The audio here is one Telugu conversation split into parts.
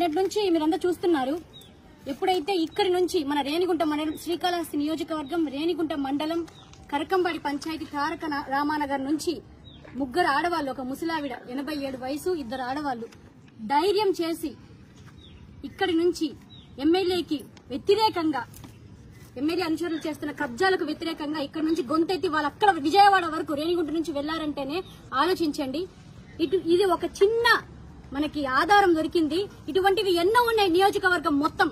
నిన్నటి నుంచి మీరంతా చూస్తున్నారు ఎప్పుడైతే ఇక్కడి నుంచి మన రేణిగుంట మండలం శ్రీకాళహస్తి నియోజకవర్గం రేణిగుంట మండలం కరకంబాడి పంచాయతీ తారక నా- రామానగర్ నుంచి ముగ్గురు ఆడవాళ్ళు ఒక ముసలావిడ ఎనభై ఏడు వయసు ఇద్దరు ఆడవాళ్ళు ధైర్యం చేసి ఇక్కడి నుంచి ఎమ్మెల్యేకి వ్యతిరేకంగా ఎమ్మెల్యే అనుచరులు చేస్తున్న కబ్జాలకు వ్యతిరేకంగా ఇక్కడ నుంచి గొంతెత్తి వాళ్ళు అక్కడ విజయవాడ వరకు రేణిగుంట నుంచి వెళ్లారంటేనే ఆలోచించండి ఇటు ఇది ఒక చిన్న మనకి ఆధారం దొరికింది ఇటువంటివి ఎన్నో ఉన్నాయి నియోజకవర్గం మొత్తం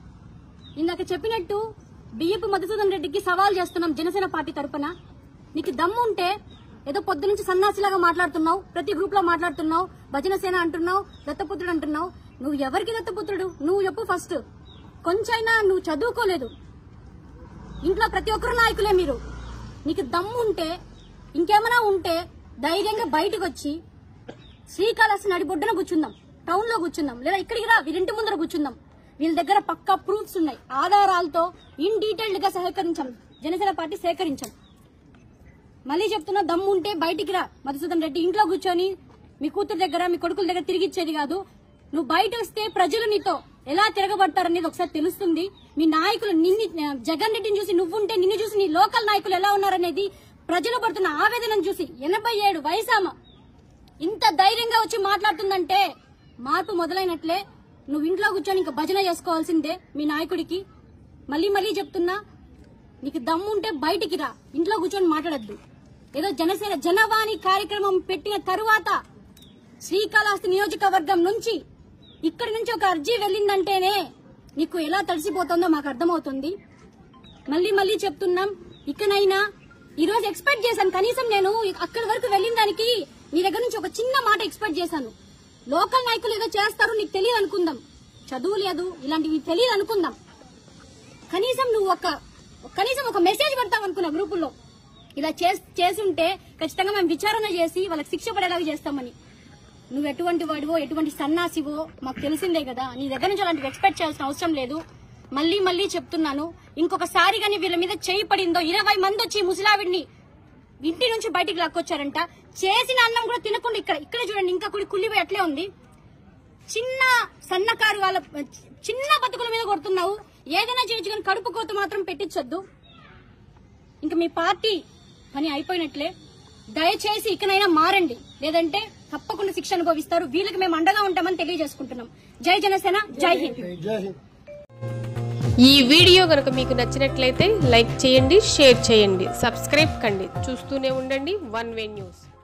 ఇందాక చెప్పినట్టు బియ్యపు మధుసూదన్ రెడ్డికి సవాల్ చేస్తున్నాం జనసేన పార్టీ తరపున నీకు దమ్ము ఉంటే ఏదో పొద్దు నుంచి సన్నాసిలాగా మాట్లాడుతున్నావు ప్రతి గ్రూప్ లో మాట్లాడుతున్నావు భజన సేన అంటున్నావు దత్తపుత్రుడు అంటున్నావు నువ్వు ఎవరికి దత్తపుత్రుడు నువ్వు చెప్పు ఫస్ట్ కొంచెమైనా నువ్వు చదువుకోలేదు ఇంట్లో ప్రతి ఒక్కరు నాయకులే మీరు నీకు దమ్ము ఉంటే ఇంకేమైనా ఉంటే ధైర్యంగా బయటకు వచ్చి శ్రీకాళహస్తి నడిబొడ్డున కూర్చుందాం టౌన్ లో కూర్చుందాం లేదా ఇక్కడికి రా వీరింటి ముందర కూర్చుందాం వీళ్ళ దగ్గర పక్కా ప్రూఫ్స్ ఉన్నాయి ఆధారాలతో ఇన్ డీటెయిల్డ్ గా సహకరించాం జనసేన పార్టీ సేకరించాం మళ్ళీ చెప్తున్నా దమ్ము ఉంటే బయటికి రా మధుసూదన్ రెడ్డి ఇంట్లో కూర్చొని మీ కూతురు దగ్గర మీ కొడుకుల దగ్గర తిరిగిచ్చేది కాదు నువ్వు బయట వస్తే ప్రజలు నీతో ఎలా తిరగబడతారనేది ఒకసారి తెలుస్తుంది మీ నాయకులు నిన్ను జగన్ రెడ్డిని చూసి నువ్వుంటే నిన్ను చూసి నీ లోకల్ నాయకులు ఎలా ఉన్నారనేది ప్రజలు పడుతున్న ఆవేదనను చూసి ఎనభై ఏడు వయసామ ఇంత ధైర్యంగా వచ్చి మాట్లాడుతుందంటే మార్పు మొదలైనట్లే నువ్వు ఇంట్లో కూర్చొని ఇంకా భజన చేసుకోవాల్సిందే మీ నాయకుడికి మళ్ళీ మళ్ళీ చెప్తున్నా నీకు దమ్ము ఉంటే బయటికి రా ఇంట్లో కూర్చొని మాట్లాడద్దు ఏదో జనసేన జనవాణి కార్యక్రమం పెట్టిన తరువాత శ్రీకాళహస్తి నియోజకవర్గం నుంచి ఇక్కడి నుంచి ఒక అర్జీ వెళ్ళిందంటేనే నీకు ఎలా తడిసిపోతుందో మాకు అర్థమవుతుంది మళ్ళీ మళ్ళీ చెప్తున్నాం ఇకనైనా ఈ రోజు ఎక్స్పెక్ట్ చేశాను కనీసం నేను అక్కడి వరకు వెళ్ళిన దానికి నీ దగ్గర నుంచి ఒక చిన్న మాట ఎక్స్పెక్ట్ చేశాను లోకల్ నాయకులు ఏదో చేస్తారు నీకు తెలియదు అనుకుందాం చదువు లేదు ఇలాంటివి తెలియదు అనుకుందాం కనీసం నువ్వు ఒక కనీసం ఒక మెసేజ్ పెడతావు అనుకున్నా గ్రూపుల్లో ఇలా చేస్- చేసుంటే ఖచ్చితంగా మేము విచారణ చేసి వాళ్ళకి శిక్ష పడేలాగా చేస్తామని నువ్వు ఎటువంటి వాడివో ఎటువంటి సన్నాసివో మాకు తెలిసిందే కదా నీ దగ్గర నుంచి అలాంటివి ఎక్స్పెక్ట్ చేయాల్సిన అవసరం లేదు మళ్ళీ మళ్ళీ చెప్తున్నాను ఇంకొకసారి కానీ వీళ్ళ మీద చేయి పడిందో ఇరవై మంది వచ్చి ఈ ముసలావిడిని ఇంటి నుంచి బయటికి లాక్కొచ్చారంట చేసిన అన్నం కూడా తినకుండా ఇక్కడ ఇక్కడే చూడండి ఇంకా కూడా కుళ్ళిపోయి అట్లే ఉంది చిన్న సన్నకారు వాళ్ళ చిన్న బతుకుల మీద కొడుతున్నావు ఏదైనా చేయొచ్చు కానీ కడుపు కోత మాత్రం పెట్టించొద్దు ఇంకా మీ పార్టీ పని అయిపోయినట్లే దయచేసి ఇకనైనా మారండి లేదంటే తప్పకుండా శిక్ష అనుభవిస్తారు వీళ్ళకి మేము అండగా ఉంటామని తెలియజేసుకుంటున్నాం జై జనసేన జై హింద్ ఈ వీడియో కనుక మీకు నచ్చినట్లయితే లైక్ చేయండి షేర్ చేయండి సబ్స్క్రైబ్ కండి చూస్తూనే ఉండండి వన్ వే న్యూస్